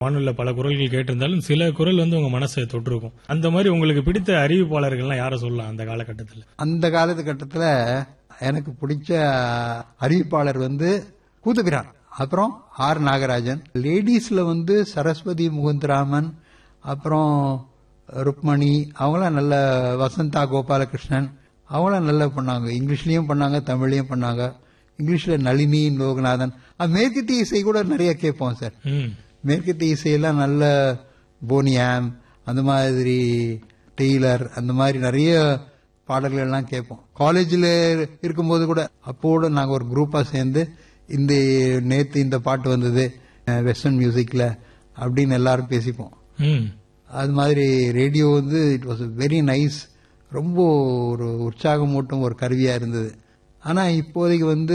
வானொலியில பல குரல்கள் கேட்டிருந்தாலும் சில குரல் வந்து உங்க மனசை தொட்டிருக்கும் அந்த மாதிரி உங்களுக்கு பிடித்த அறிவிப்பாளர்கள்லாம் யாரை சொல்லலாம் அந்த காலகட்டத்தில் அந்த காலகட்டத்தில் எனக்கு பிடிச்ச அறிவிப்பாளர் வந்து கூத்துபிரான் அப்புறம் ஆர் நாகராஜன் லேடிஸ்ல வந்து சரஸ்வதி முகுந்தராமன் அப்புறம் ருக்மணி அவங்களாம் நல்ல வசந்தா கோபாலகிருஷ்ணன் அவங்களாம் நல்லா பண்ணாங்க இங்கிலீஷ்லயும் பண்ணாங்க தமிழ்லயும் பண்ணாங்க இங்கிலீஷ்ல நளினி லோகநாதன் அது மேற்கத்திய இசை கூட நிறைய கேட்போம் சார் ம் மேற்கத்திய இசையெல்லாம் நல்ல போனியாம் அந்த மாதிரி டெய்லர் அந்த மாதிரி நிறைய பாடல்கள் எல்லாம் கேட்போம் காலேஜில் இருக்கும்போது கூட அப்போட நாங்கள் ஒரு குரூப்பாக சேர்ந்து இந்த நேத்து இந்த பாட்டு வந்தது வெஸ்டர்ன் மியூசிக்ல அப்படின்னு எல்லாரும் பேசிப்போம் ம் அது மாதிரி ரேடியோ வந்து இட் வாஸ் வெரி நைஸ் ரொம்ப ஒரு உற்சாகமூட்டும் ஒரு கருவியா இருந்தது ஆனா இப்போதைக்கு வந்து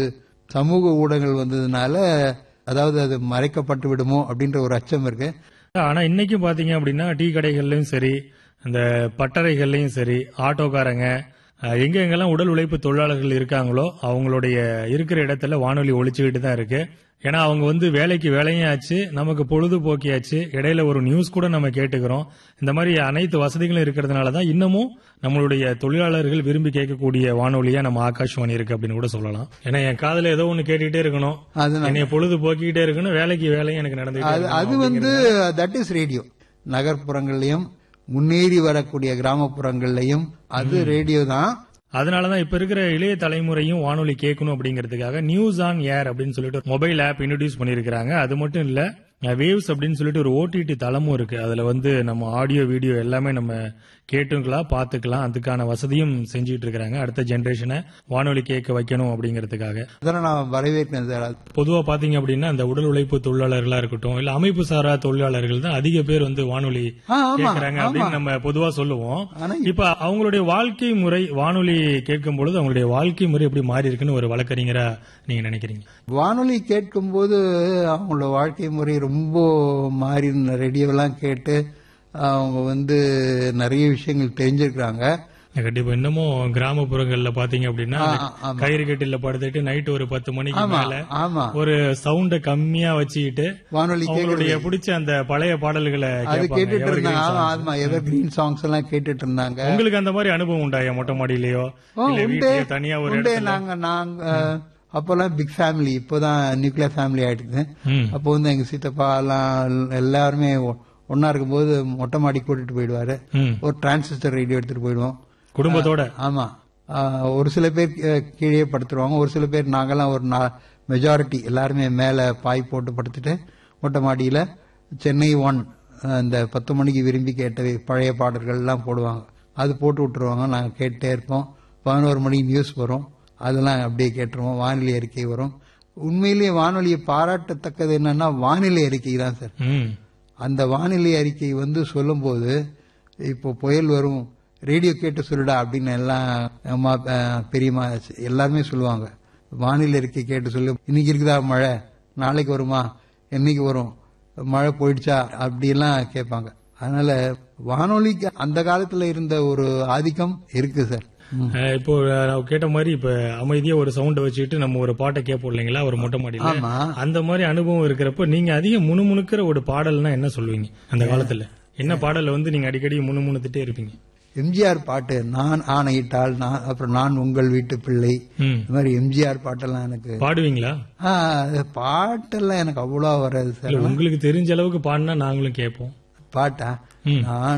சமூக ஊடகங்கள் வந்ததுனால அதாவது அது மறைக்கப்பட்டு விடுமோ அப்படின்ற ஒரு அச்சம் இருக்கு ஆனா இன்னைக்கு பாத்தீங்க அப்படின்னா டீ கடைகள்லயும் சரி இந்த பட்டறைகள்லயும் சரி ஆட்டோக்காரங்க அஹ், எங்க எங்கெல்லாம் உடல் உழைப்பு தொழிலாளர்கள் இருக்காங்களோ அவங்களுடைய இருக்கிற இடத்துல வானொலி ஒழிச்சுக்கிட்டு தான் இருக்கு ஏன்னா அவங்க வந்து வேலைக்கு வேலையும் ஆச்சு நமக்கு பொழுதுபோக்கியாச்சு இடையில ஒரு நியூஸ் கூட நம்ம கேட்டுக்கிறோம் இந்த மாதிரி அனைத்து வசதிகளும் இருக்கிறதுனால தான் இன்னமும் நம்மளுடைய தொழிலாளர்கள் விரும்பி கேட்கக்கூடிய வானொலியா நம்ம ஆகாஷ்வாணி இருக்கு அப்படின்னு கூட சொல்லலாம் ஏன்னா என் காதுல ஏதோ ஒண்ணு கேட்டுக்கிட்டே இருக்கணும் அது என்னைய பொழுது போக்கிக்கிட்டே இருக்கணும் வேலைக்கு வேலையும் எனக்கு நடந்துகிட்டே அது அது வந்து தட் இஸ் ரேடியோ நகர்ப்புறங்கள்லயும் முன்னேறி வரக்கூடிய கிராமப்புறங்கள்லயும் அது ரேடியோ தான் அதனாலதான் இப்ப இருக்கிற இளைய தலைமுறையும் வானொலி கேட்கணும் அப்படிங்கிறதுக்காக நியூஸ் ஆன் ஏர் அப்படின்னு சொல்லிட்டு ஒரு மொபைல் ஆப் இன்ட்ரடியூஸ் பண்ணிருக்காங்க அது மட்டும் இல்ல வேவ்ஸ் அப்படின்னு சொல்லிட்டு ஒரு ஓடிடி தளமும் இருக்கு அதுல வந்து நம்ம ஆடியோ வீடியோ எல்லாமே நம்ம கேட்டுக்கலாம் பாத்துக்கலாம் அதுக்கான வசதியும் செஞ்சுட்டு இருக்காங்க அடுத்த ஜெனரேஷனை வானொலி கேட்க வைக்கணும் அப்படிங்கிறதுக்காக அதெல்லாம் நான் வரவேற்கிறேன் சார் அது பொதுவா பாத்தீங்க அப்படின்னா அந்த உடல் உழைப்பு தொழிலாளர்களா இருக்கட்டும் இல்ல அமைப்பு சாரா தொழிலாளர்கள் தான் அதிக பேர் வந்து வானொலி ஆ, ஆமா, கேட்கறாங்க அப்படின்னு நம்ம பொதுவா சொல்லுவோம் ஆனா இப்ப அவங்களுடைய வாழ்க்கை முறை வானொலி கேட்கும் பொழுது அவங்களுடைய வாழ்க்கை முறை எப்படி மாறி இருக்குன்னு ஒரு வழக்கறிஞரா நீங்க நினைக்கிறீங்க வானொலி கேட்கும்போது அவங்களோட வாழ்க்கை முறை ரொம்ப மாறி ரேடியோலாம் கேட்டு அவங்க வந்து நிறைய விஷயங்கள் தெரிஞ்சிருக்கிறாங்க கண்டிப்பா இன்னமும் கிராமப்புறங்கள்ல பாத்தீங்க அப்படின்னா ஆ, அந்த ஆமா. கயிறு கட்டில படுத்துட்டு நைட் ஒரு பத்து மணிக்கு ஆமா மேல ஆமா ஒரு சவுண்ட கம்மியா வச்சுக்கிட்டு வானொலி அவங்களுடைய பிடிச்ச அந்த பழைய பாடல்களை அது கேட்பாங்க. கேட்டுட்டு evergreen இருந்தாங்க ஆமா, songs. ஆமா எவர் கிரீன் சாங்ஸ் எல்லாம் கேட்டுட்டு இருந்தாங்க உங்களுக்கு அந்த மாதிரி அனுபவம் உண்டாயா மொட்டை மாடியிலயோ ஓ, இல்ல உண்டு வீட்லயோ தனியா ஒரு உண்டு இடத்துல நாங்க நாங்க அப்போல்லாம் பிக் ஃபேமிலி இப்போதான் நியூக்ளியர் ஃபேமிலி ஆயிடுது ம். அப்போ வந்து எங்க சித்தப்பா எல்லாம் எல்லாருமே ஒ- ஒண்ணா இருக்கும்போது மொட்டை மாடி கூட்டிட்டு போயிடுவாரு ம். ஒரு டிரான்சிஸ்டர் ரேடியோ எடுத்துட்டு போயிடுவோம் குடும்பத்தோட ஆமா ஆ, ஒரு சில பேர் கீ- கீழே படுத்துருவாங்க ஒரு சில பேர் நாங்கெல்லாம் ஒரு மெஜாரிட்டி எல்லாருமே மேல பாய் போட்டு படுத்துட்டு மொட்டை மாடியில சென்னை ஒன் இந்த பத்து மணிக்கு விரும்பி கேட்ட பழைய பாடல்கள் எல்லாம் போடுவாங்க அது போட்டு விட்டுருவாங்க நாங்க கேட்டே இருப்போம் பதினோரு மணிக்கு நியூஸ் வரும் அதெல்லாம் அப்படியே கேட்டுருவோம் வானிலை அறிக்கை வரும் உண்மையிலேயே வானொலியை பாராட்டத்தக்கது என்னன்னா வானிலை அறிக்கை தான் சார் ம். அந்த வானிலை அறிக்கை வந்து சொல்லும்போது இப்போ புயல் வரும் ரேடியோ கேட்டு சொல்லுடா அப்படின்னு எல்லாம் அம்மா அஹ், பெரியம்மா எல்லாருமே சொல்லுவாங்க வானிலை அறிக்கை கேட்டு சொல்லு இன்னைக்கு இருக்குதா மழை நாளைக்கு வருமா என்னைக்கு வரும் மழை போயிடுச்சா அப்படியெல்லாம் கேட்பாங்க அதனால வானொலிக்கு அந்த காலத்துல இருந்த ஒரு ஆதிக்கம் இருக்கு சார் ம். அஹ் இப்போ நான் கேட்ட மாதிரி இப்ப அமைதியா ஒரு சவுண்ட வச்சுக்கிட்டு நம்ம ஒரு பாட்டை கேட்போம் இல்லைங்களா ஒரு மொட்டை மாடியில ஆமா அந்த மாதிரி அனுபவம் இருக்கிறப்ப நீங்க அதிகம் முணுமுணுக்கிற ஒரு பாடல்னா என்ன சொல்லுவீங்க அந்த காலத்துல என்ன பாடல்ல வந்து நீங்க அடிக்கடி முணுமுணுத்துட்டே இருப்பீங்க எம்ஜிஆர் பாட்டு நான் ஆணையிட்டால் நான் அப்புறம் நான் உங்கள் வீட்டு பிள்ளை ம். இந்த மாதிரி எம்ஜிஆர் பாட்டெல்லாம் எனக்கு பாடுவீங்களா ஆ, அது பாட்டெல்லாம் எனக்கு அவ்வளோ வராது சார் இல்ல உங்களுக்கு தெரிஞ்ச அளவுக்கு பாடினா நாங்களும் கேட்போம் பாட்டா ம். நான்